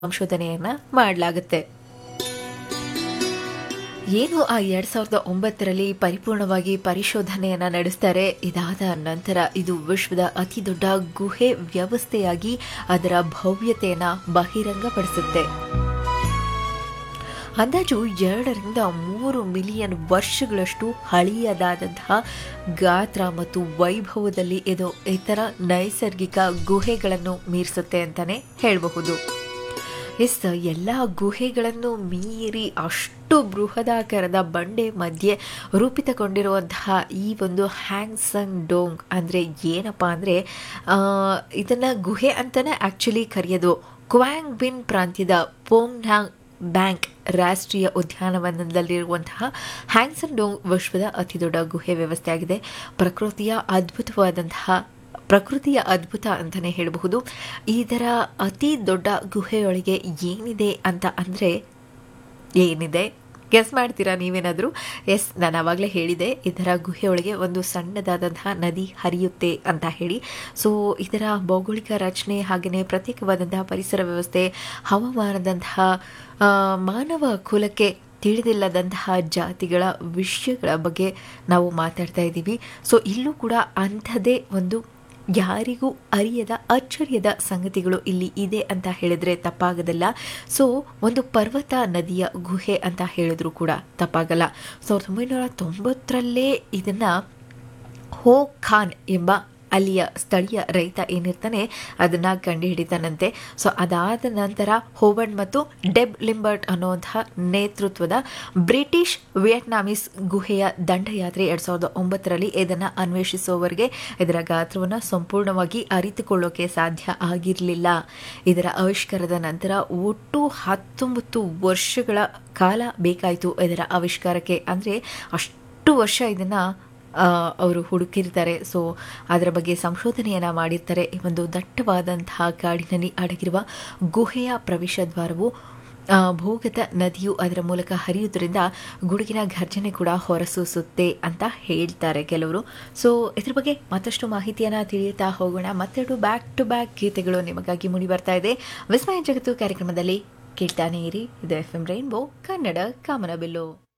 ಸಂಶೋಧನೆಯನ್ನ ಮಾಡಲಾಗುತ್ತೆ ಏನು ಆ ಎರಡ್ ಸಾವಿರದ ಒಂಬತ್ತರಲ್ಲಿ ಪರಿಪೂರ್ಣವಾಗಿ ಪರಿಶೋಧನೆಯನ್ನ ನಡೆಸ್ತಾರೆ ಇದಾದ ನಂತರ ಇದು ವಿಶ್ವದ ಅತಿ ದೊಡ್ಡ ಗುಹೆ ವ್ಯವಸ್ಥೆಯಾಗಿ ಅದರ ಭವ್ಯತೆಯನ್ನ ಬಹಿರಂಗಪಡಿಸುತ್ತೆ ಅಂದಾಜು ಎರಡರಿಂದ ಮೂರು ಮಿಲಿಯನ್ ವರ್ಷಗಳಷ್ಟು ಹಳೆಯದಾದಂತಹ ಗಾತ್ರ ಮತ್ತು ವೈಭವದಲ್ಲಿ ಇದು ಇತರ ನೈಸರ್ಗಿಕ ಗುಹೆಗಳನ್ನು ಮೀರಿಸುತ್ತೆ ಅಂತಾನೆ ಹೇಳಬಹುದು ಎಸ್ ಎಲ್ಲ ಗುಹೆಗಳನ್ನು ಮೀರಿ ಅಷ್ಟು ಬೃಹದಾಕಾರದ ಬಂಡೆ ಮಧ್ಯೆ ರೂಪಿತಗೊಂಡಿರುವಂತಹ ಈ ಒಂದು ಹ್ಯಾಂಗ್ಸಂಗ್ ಡೋಂಗ್ ಅಂದರೆ ಏನಪ್ಪ ಅಂದರೆ ಇದನ್ನು ಗುಹೆ ಅಂತಲೇ ಆ್ಯಕ್ಚುಲಿ ಕರೆಯೋದು ಕ್ವಾಂಗ್ ಬಿನ್ ಪ್ರಾಂತ್ಯದ ಪೋಂಗ್ನಾಂಗ್ ಬ್ಯಾಂಕ್ ರಾಷ್ಟ್ರೀಯ ಉದ್ಯಾನವನದಲ್ಲಿರುವಂತಹ ಹ್ಯಾಂಗ್ಸನ್ ಡೋಂಗ್ ವಿಶ್ವದ ಅತಿದೊಡ್ಡ ಗುಹೆ ವ್ಯವಸ್ಥೆಯಾಗಿದೆ ಪ್ರಕೃತಿಯ ಅದ್ಭುತವಾದಂತಹ ಪ್ರಕೃತಿಯ ಅದ್ಭುತ ಅಂತಲೇ ಹೇಳಬಹುದು ಇದರ ಅತಿ ದೊಡ್ಡ ಗುಹೆಯೊಳಗೆ ಏನಿದೆ ಅಂತ ಅಂದರೆ ಏನಿದೆ ಗೆಸ್ ಮಾಡ್ತೀರಾ ನೀವೇನಾದರೂ ಎಸ್ ನಾನು ಆವಾಗಲೇ ಹೇಳಿದೆ ಇದರ ಗುಹೆಯೊಳಗೆ ಒಂದು ಸಣ್ಣದಾದಂತಹ ನದಿ ಹರಿಯುತ್ತೆ ಅಂತ ಹೇಳಿ ಸೊ ಇದರ ಭೌಗೋಳಿಕ ರಚನೆ ಹಾಗೆಯೇ ಪ್ರತ್ಯೇಕವಾದಂತಹ ಪರಿಸರ ವ್ಯವಸ್ಥೆ ಹವಾಮಾನದಂತಹ ಮಾನವ ಕುಲಕ್ಕೆ ತಿಳಿದಿಲ್ಲದಂತಹ ಜಾತಿಗಳ ವಿಷಯಗಳ ಬಗ್ಗೆ ನಾವು ಮಾತಾಡ್ತಾ ಇದ್ದೀವಿ ಸೊ ಇಲ್ಲೂ ಕೂಡ ಅಂಥದ್ದೇ ಒಂದು ಯಾರಿಗೂ ಅರಿಯದ ಅಚ್ಚರಿಯದ ಸಂಗತಿಗಳು ಇಲ್ಲಿ ಇದೆ ಅಂತ ಹೇಳಿದ್ರೆ ತಪ್ಪಾಗೋದಿಲ್ಲ ಸೊ ಒಂದು ಪರ್ವತ ನದಿಯ ಗುಹೆ ಅಂತ ಹೇಳಿದ್ರು ಕೂಡ ತಪ್ಪಾಗಲ್ಲ ಸಾವಿರದ ಒಂಬೈನೂರ ತೊಂಬತ್ತರಲ್ಲೇ ಇದನ್ನು ಹೋ ಖಾನ್ ಎಂಬ ಅಲ್ಲಿಯ ಸ್ಥಳೀಯ ರೈತ ಏನಿರ್ತಾನೆ ಅದನ್ನ ಕಂಡುಹಿಡಿತಾನಂತೆ ಸೊ ಅದಾದ ನಂತರ ಹೋವರ್ಡ್ ಮತ್ತು ಡೆಬ್ ಲಿಂಬರ್ಟ್ ಅನ್ನುವಂತಹ ನೇತೃತ್ವದ ಬ್ರಿಟಿಷ್ ವಿಯೆಟ್ನಾಮೀಸ್ ಗುಹೆಯ ದಂಡಯಾತ್ರೆ ಎರಡ್ ಸಾವಿರದ ಒಂಬತ್ತರಲ್ಲಿ ಇದನ್ನು ಅನ್ವೇಷಿಸುವವರೆಗೆ ಇದರ ಗಾತ್ರವನ್ನು ಸಂಪೂರ್ಣವಾಗಿ ಅರಿತುಕೊಳ್ಳೋಕೆ ಸಾಧ್ಯ ಆಗಿರಲಿಲ್ಲ ಇದರ ಆವಿಷ್ಕಾರದ ನಂತರ ಒಟ್ಟು ಹತ್ತೊಂಬತ್ತು ವರ್ಷಗಳ ಕಾಲ ಬೇಕಾಯಿತು ಇದರ ಆವಿಷ್ಕಾರಕ್ಕೆ ಅಂದರೆ ಅಷ್ಟು ವರ್ಷ ಇದನ್ನು ಅವರು ಹುಡುಕಿರ್ತಾರೆ ಸೊ ಅದರ ಬಗ್ಗೆ ಸಂಶೋಧನೆಯನ್ನು ಮಾಡಿರ್ತಾರೆ ಈ ಒಂದು ದಟ್ಟವಾದಂತಹ ಕಾಡಿನಲ್ಲಿ ಅಡಗಿರುವ ಗುಹೆಯ ಪ್ರವೇಶ ದ್ವಾರವು ಭೂಗತ ನದಿಯು ಅದರ ಮೂಲಕ ಹರಿಯುವುದರಿಂದ ಗುಡುಗಿನ ಘರ್ಜನೆ ಕೂಡ ಹೊರಸೂಸುತ್ತೆ ಅಂತ ಹೇಳ್ತಾರೆ ಕೆಲವರು ಸೊ ಇದ್ರ ಬಗ್ಗೆ ಮತ್ತಷ್ಟು ಮಾಹಿತಿಯನ್ನು ತಿಳಿಯುತ್ತಾ ಹೋಗೋಣ ಮತ್ತೆರಡು ಬ್ಯಾಕ್ ಟು ಬ್ಯಾಕ್ ಗೀತೆಗಳು ನಿಮಗಾಗಿ ಮುಡಿ ಬರ್ತಾ ಇದೆ ವಿಸ್ಮಯ ಜಗತ್ತು ಕಾರ್ಯಕ್ರಮದಲ್ಲಿ ಕೇಳ್ತಾನೆ ಇರಿ ಇದು ಎಫ್ ಎಂ ರೈನ್ಬೋ ಕನ್ನಡ ಕಾಮನಬಿಲ್ಲು